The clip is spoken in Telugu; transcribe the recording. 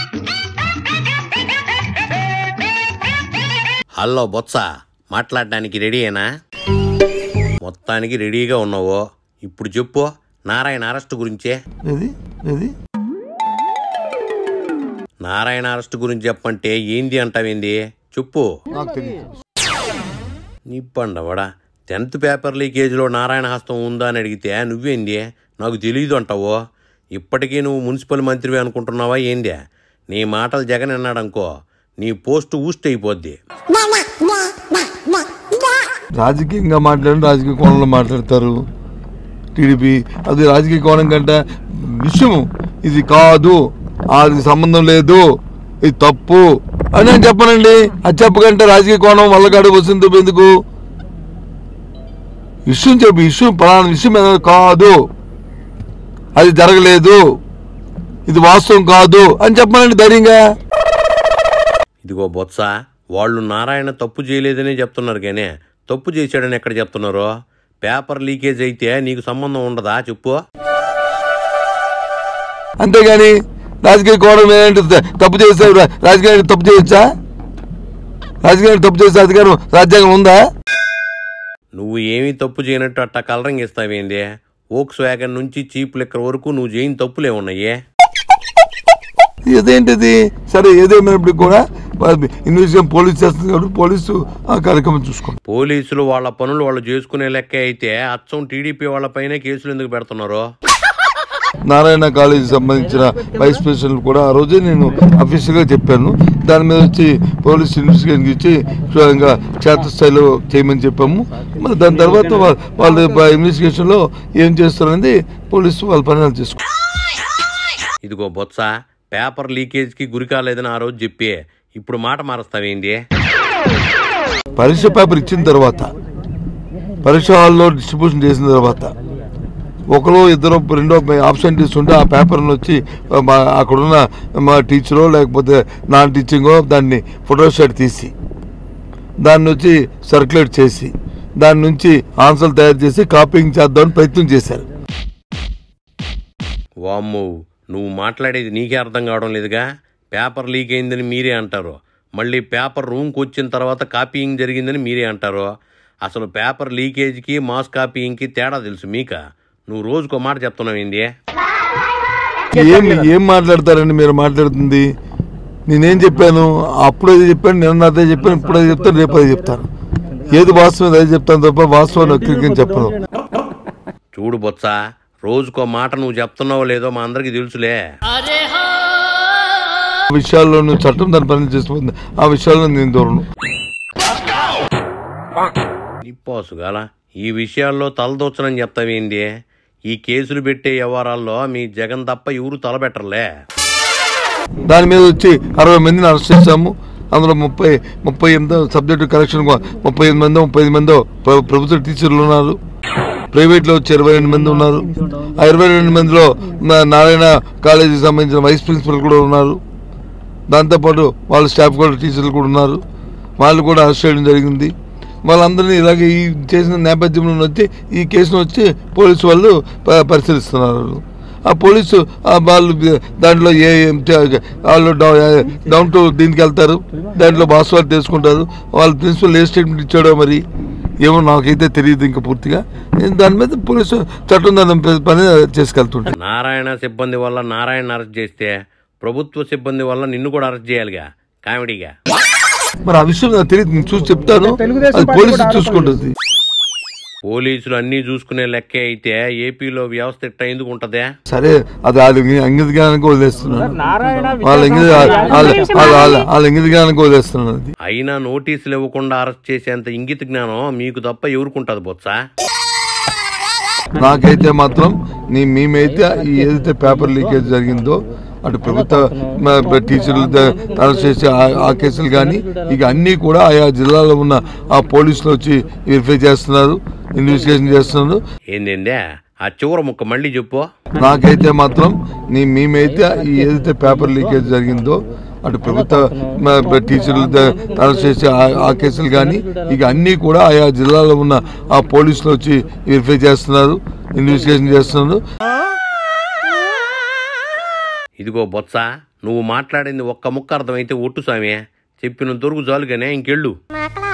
హలో బొత్స మాట్లాడడానికి రెడీయేనా మొత్తానికి రెడీగా ఉన్నావు ఇప్పుడు చెప్పు నారాయణ అరెస్ట్ గురించే ఏది ఏది నారాయణ అరెస్ట్ గురించి చెప్పంటే ఏంది అంటావేంది చెప్పు నాకు తెలియదు నిప్పండవడా టెన్త్ పేపర్ లీకేజ్లో నారాయణ హస్తం ఉందా అని అడిగితే నువ్వేంది నాకు తెలియదు అంటావు ఇప్పటికీ నువ్వు మున్సిపల్ మంత్రివి అనుకుంటున్నావా ఏంది నీ మాటలు జగన్ అన్నాడనుకో నీ పోస్ట్ ఊస్ట్ అయిపోద్ది రాజకీయంగా మాట్లాడి రాజకీయ కోణంలో మాట్లాడతారు టీడీపీ అది రాజకీయ కోణం కంటే విషయం ఇది కాదు అది సంబంధం లేదు ఇది తప్పు అని నేను చెప్పనండి అది చెప్పకంటే రాజకీయ కోణం వల్ల కాడు వస్తుంది ఎందుకు విషయం చెప్పు విషయం పలానా విషయం ఏదో కాదు అది జరగలేదు ఇది వాస్తవం కాదు అని చెప్పనండి ధైర్యంగా ఇదిగో బొత్స వాళ్ళు నారాయణ తప్పు చేయలేదనే చెప్తున్నారు కానీ తప్పు చేశాడని ఎక్కడ చెప్తున్నారు పేపర్ లీకేజ్ అయితే నీకు సంబంధం ఉండదా చెప్పు అంతేగాని రాజకీయ కోణం ఏంటి తప్పు చేస్తే రా- రాజకీయానికి తప్పు చేయొచ్చా రాజకీయానికి తప్పు చేసే అధికారం రాజ్యాంగం ఉందా నువ్వు ఏమీ తప్పు చేయనట్టు అట్టా కలరింగ్ ఇస్తావేంది ఓక్స్ వ్యాగన్ నుంచి చీప్ లెక్కర్ వరకు నువ్వు చేయని తప్పులే ఉన్నాయి ఇదేంటిది సరే ఏదేమైనప్పటికీ కూడా ఇన్వెస్టిగేషన్ పోలీస్ చేస్తుంది కాబట్టి పోలీసు ఆ కార్యక్రమం చూసుకోండి పోలీసులు వాళ్ళ పనులు వాళ్ళు చేసుకునే లెక్క అయితే అచ్చం టీడీపీ వాళ్ళపైనే కేసులు ఎందుకు పెడుతున్నారు నారాయణ కాలేజీ సంబంధించిన వైస్ ప్రెసిడెంట్ కూడా ఆ రోజే నేను అఫీషియల్గా చెప్పాను దాని మీద వచ్చి పోలీస్ ఇన్వెస్టిగేషన్ ఇచ్చి ఇంకా క్షేత్రస్థాయిలో చేయమని చెప్పాము మరి దాని తర్వాత వా- వాళ్ళ ఇన్వెస్టిగేషన్లో ఏం చేస్తారనేది పోలీసు వాళ్ళ పని వాళ్ళు చేసుకో ఇదిగో బొత్స పేపర్ లీకేజ్కి గురి కాలేదని ఆ రోజు చెప్పి ఇప్పుడు మాట మారుస్తావేంది పరీక్ష పేపర్ ఇచ్చిన తర్వాత పరీక్ష హాల్లో డిస్ట్రిబ్యూషన్ చేసిన తర్వాత ఒకరు ఇద్దరు రెండో ఆబ్సెంటీస్ ఉంటే ఆ పేపర్ని వచ్చి మా అక్కడున్న మా టీచరో లేకపోతే నాన్ టీచింగో దాన్ని ఫోటోస్టాట్ తీసి దాన్ని వచ్చి సర్క్యులేట్ చేసి దాని నుంచి ఆన్సర్లు తయారు చేసి కాపీయింగ్ చేద్దామని ప్రయత్నం చేశారు వామ్మో నువ్వు మాట్లాడేది నీకే అర్థం కావడం లేదుగా పేపర్ లీక్ అయిందని మీరే అంటారు మళ్ళీ పేపర్ రూమ్కి వచ్చిన తర్వాత కాపీయింగ్ జరిగిందని మీరే అంటారు అసలు పేపర్ లీకేజ్కి మాస్ కాపీయింగ్కి తేడా తెలుసు మీక నువ్వు రోజుకో మాట చెప్తున్నావు ఏంది ఏం ఏం మాట్లాడతారండి మీరు మాట్లాడుతుంది నేనేం చెప్పాను అప్పుడు అదే చెప్పాను నిన్న అదే చెప్పాను ఇప్పుడు అదే చెప్తాను రేపు అదే చెప్తాను ఏది వాస్తవం అదే చెప్తాను తప్ప వాస్తవాన్ని వక్రీకరించి చెప్పను చూడు బొత్స రోజుకో మాట నువ్వు చెప్తున్నావో లేదో మా అందరికీ తెలుసులే ఆ విషయాల్లోనూ చట్టం దాని పని చేస్తుంది ఆ విషయాల్లో నేను దూరను నిప్పాసుగాల ఈ విషయాల్లో తలదూచనని చెప్తావేంది ఈ కేసులు పెట్టే వ్యవహారాల్లో మీ జగన్ తప్ప ఎవరు తలబెట్టరులే దాని మీద వచ్చి అరవై మందిని అరెస్ట్ చేశాము అందులో ముప్పై ముప్పై ఎనిమిదో సబ్జెక్టు కరెక్షన్ ముప్పై ఎనిమిది మందో ముప్పై ఐదు మందో ప్ర- ప్రభుత్వ టీచర్లు ఉన్నారు ప్రైవేట్లో వచ్చి ఇరవై రెండు మంది ఉన్నారు ఆ ఇరవై రెండు మందిలో నా- నారాయణ కాలేజీకి సంబంధించిన వైస్ ప్రిన్సిపల్ కూడా ఉన్నారు దాంతోపాటు వాళ్ళ స్టాఫ్ కూడా టీచర్లు కూడా ఉన్నారు వాళ్ళు కూడా అరెస్ట్ చేయడం జరిగింది వాళ్ళందరినీ ఇలాగే ఈ చేసిన నేపథ్యంలో వచ్చి ఈ కేసును వచ్చి పోలీసు వాళ్ళు ప- పరిశీలిస్తున్నారు ఆ పోలీసు ఆ వాళ్ళు దాంట్లో ఏ ఏం తే- వాళ్ళు డౌ- డౌన్ టు దీనికి వెళ్తారు దాంట్లో వాస్తవాలు తెలుసుకుంటారు వాళ్ళ ప్రిన్సిపల్ ఏ స్టేట్మెంట్ ఇచ్చాడో మరి ఏమో నాకైతే తెలియదు ఇంకా పూర్తిగా నేను దాని మీద పోలీసు చట్టం దాని పని చేసుకెళ్తుంటాను నారాయణ సిబ్బంది వల్ల నారాయణ అరెస్ట్ చేస్తే ప్రభుత్వ సిబ్బంది వల్ల నిన్ను కూడా అరెస్ట్ చేయాలిగా కామెడీగా మరి ఆ విషయం నాకు తెలియదు నేను చూసి చెప్తాను అది పోలీసు చూసుకుంటుంది పోలీసులు అన్నీ చూసుకునే లెక్కే అయితే ఏపీలో వ్యవస్థ ఇట్ట ఎందుకు ఉంటదే సరే అది వాళ్ళ అంగీకారానికి వదిలేస్తున్నాను వాళ్ళ ఇంగిత వాళ్ళ వాళ్ళ వాళ్ళ- వాళ్ళ అంగీకారానికి వదిలేస్తున్నాను అది అయినా నోటీసులు ఇవ్వకుండా అరెస్ట్ చేసేంత ఇంగిత జ్ఞానం మీకు తప్ప ఎవరుకుంటది బొత్స నాకైతే మాత్రం నీ మేమైతే ఈ ఏదైతే పేపర్ లీకేజ్ జరిగిందో అటు ప్రభుత్వ మ- టీచర్లు ద- అరెస్ట్ చేసే ఆ- ఆ కేసులు కానీ ఇక అన్నీ కూడా ఆయా జిల్లాలో ఉన్న ఆ పోలీసులు వచ్చి వెరిఫై చేస్తున్నారు ఇన్వెస్టిగేషన్ చేస్తున్నారు ఏందేందే ఆ చివర ముక్క మళ్ళీ చెప్పు నాకైతే మాత్రం నీ మేమైతే ఈ ఏదైతే పేపర్ లీకేజ్ జరిగిందో అటు ప్రభుత్వ మ- టీచర్లు ద- అరెస్ట్ చేసే ఆ- ఆ కేసులు కానీ ఇక అన్నీ కూడా ఆయా జిల్లాలో ఉన్న ఆ పోలీసులు వచ్చి వెరిఫై చేస్తున్నారు ఇన్వెస్టిగేషన్ చేస్తున్నారు ఇదిగో బొత్స నువ్వు మాట్లాడింది ఒక్క ముక్క అర్థమైతే ఒట్టు సామే చెప్పిన దొరుకు చాలుగానే ఇంకెళ్ళు మాకలా